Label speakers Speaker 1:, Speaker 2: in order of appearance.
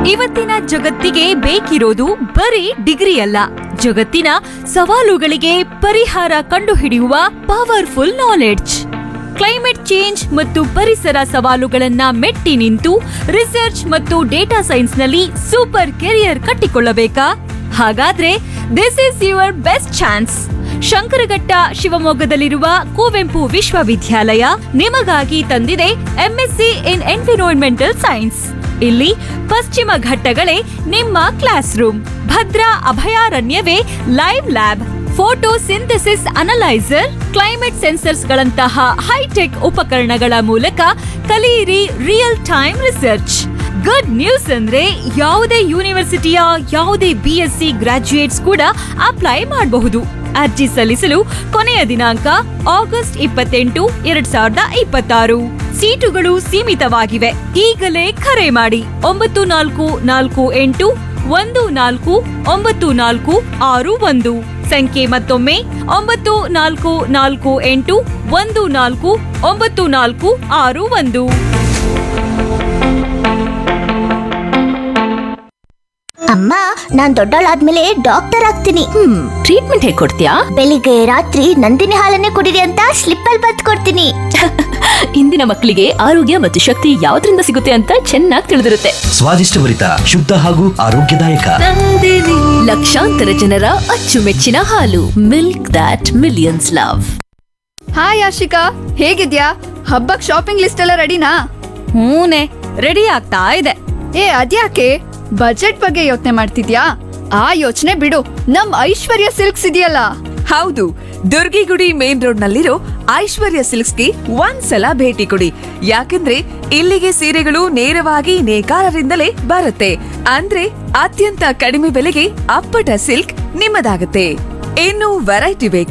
Speaker 1: ಇವತ್ತಿನ ಜಗತ್ತಿಗೆ ಬೇಕಿರೋದು ಬರೀ ಡಿಗ್ರಿ ಅಲ್ಲ ಜಗತ್ತಿನ ಸವಾಲುಗಳಿಗೆ ಪರಿಹಾರ ಕಂಡುಹಿಡಿಯುವ ಪವರ್ಫುಲ್ ನಾಲೆಡ್ಜ್ ಕ್ಲೈಮೇಟ್ ಚೇಂಜ್ ಮತ್ತು ಪರಿಸರ ಸವಾಲುಗಳನ್ನ ಮೆಟ್ಟಿ ನಿಂತು ರಿಸರ್ಚ್ ಮತ್ತು ಡೇಟಾ ಸೈನ್ಸ್ನಲ್ಲಿ ಸೂಪರ್ ಕೆರಿಯರ್ ಕಟ್ಟಿಕೊಳ್ಳಬೇಕಾ ಹಾಗಾದ್ರೆ this is your best chance Shankaraghatta ಶಿವಮೊಗ್ಗದಲ್ಲಿರುವ ಕುವೆಂಪು ವಿಶ್ವವಿದ್ಯಾಲಯ ನಿಮಗಾಗಿ ತಂದಿದೆ ಎಂಎಸ್ಸಿ ಇನ್ ಎನ್ವಿರಾನ್ಮೆಂಟಲ್ ಸೈನ್ಸ್ ಇಲ್ಲಿ ಪಶ್ಚಿಮ ಘಟ್ಟಗಳೇ ನಿಮ್ಮ ಕ್ಲಾಸ್ ರೂಮ್ ಭದ್ರಾ ಅಭಯಾರಣ್ಯವೇ live lab photosynthesis analyser climate sensors ಗಳಂತಹ ಹೈಟೆಕ್ ಉಪಕರಣಗಳ ಮೂಲಕ ಕಲಿಯಿರಿ real time research good news ಅಂದ್ರೆ ಯಾವುದೇ ಯೂನಿವರ್ಸಿಟಿಯ ಯಾವುದೇ ಬಿ ಎಸ್ ಸಿ ಗ್ರಾಜ್ಯುಯೇಟ್ಸ್ ಕೂಡ ಅಪ್ಲೈ ಮಾಡಬಹುದು ಅರ್ಜಿ ಸಲ್ಲಿಸಲು ಕೊನೆಯ ದಿನಾಂಕ ಆಗಸ್ಟ್ ಇಪ್ಪತ್ತೆಂಟು ಎರಡ್ ಸಾವಿರದ ಇಪ್ಪತ್ತಾರು ಸೀಟುಗಳು ಸೀಮಿತವಾಗಿವೆ ಈಗಲೇ ಕರೆ ಮಾಡಿ ಒಂಬತ್ತು ನಾಲ್ಕು ನಾಲ್ಕು ಎಂಟು ಒಂದು ನಾಲ್ಕು ಒಂಬತ್ತು ನಾಲ್ಕು ಆರು ಒಂದು ಸಂಖ್ಯೆ ಮತ್ತೊಮ್ಮೆ ಒಂಬತ್ತು ನಾಲ್ಕು ನಾಲ್ಕು ಎಂಟು ಒಂದು ನಾಲ್ಕು ಒಂಬತ್ತು ನಾಲ್ಕು ಆರು ಒಂದು
Speaker 2: ಅಮ್ಮ ನಾನ್ ದೊಡ್ಡವಳಾದ್ಮೇಲೆ ಡಾಕ್ಟರ್ ಆಗ್ತೀನಿ
Speaker 3: ಹ್ಮ್ ಟ್ರೀಟ್ಮೆಂಟ್ ಹೇಗ್ ಕೊಡ್ತೀಯಾ
Speaker 2: ಬೆಳಿಗ್ಗೆ ರಾತ್ರಿ ನಂದಿನಿ ಹಾಲನ್ನೇ ಕುಡಿರಿ ಅಂತ ಸ್ಲಿಪ್ ಅಲ್ಲಿ ಬತ್ ಕೊಡ್ತೀನಿ
Speaker 3: ಇಂದಿನ ಮಕ್ಕಳಿಗೆ ಆರೋಗ್ಯ ಮತ್ತು ಶಕ್ತಿ ಯಾವ್ದ್ರಿಂದ ಸಿಗುತ್ತೆ ಅಂತ ಚೆನ್ನಾಗಿ ತಿಳಿದಿರುತ್ತೆ
Speaker 4: ಸ್ವಾದಿಷ್ಟಭರಿತ ಶುದ್ಧ ಹಾಗೂ ಆರೋಗ್ಯದಾಯಕ
Speaker 3: ಲಕ್ಷಾಂತರ ಜನರ ಅಚ್ಚುಮೆಚ್ಚಿನ ಹಾಲು milk that millions love
Speaker 5: hi Ashika ಹೇಗಿದ್ಯಾ ಹಬ್ಬಕ್ ಶಾಪಿಂಗ್ ಲಿಸ್ಟ್ ಎಲ್ಲ ರೆಡಿನಾ
Speaker 1: ಹೂನೆ ರೆಡಿ ಆಗ್ತಾ ಇದೆ
Speaker 5: ಏ ಅದ್ಯಾಕೆ ಬಜೆಟ್ ಬಗ್ಗೆ ಯೋಚನೆ ಮಾಡ್ತಿದ್ಯಾ ಆ ಯೋಚನೆ ಬಿಡು ನಮ್ ಐಶ್ವರ್ಯ ಸಿಲ್ಕ್ಸ್ ಇದೆಯಲ್ಲ
Speaker 6: ಹೌದು ದುರ್ಗಿಗುಡಿ ಮೇನ್ ರೋಡ್ ನಲ್ಲಿರೋ ಐಶ್ವರ್ಯ ಸಿಲ್ಕ್ಸ್ಗೆ ಒಂದ್ಸಲ ಭೇಟಿ ಕೊಡಿ ಯಾಕಂದ್ರೆ ಇಲ್ಲಿಗೆ ಸೀರೆಗಳು ನೇರವಾಗಿ ನೇಕಾರರಿಂದಲೇ ಬರುತ್ತೆ ಅಂದ್ರೆ ಅತ್ಯಂತ ಕಡಿಮೆ ಬೆಲೆಗೆ ಅಪ್ಪಟ ಸಿಲ್ಕ್ ನಿಮ್ಮದಾಗುತ್ತೆ ಇನ್ನು ವೆರೈಟಿ ಬೇಕಾ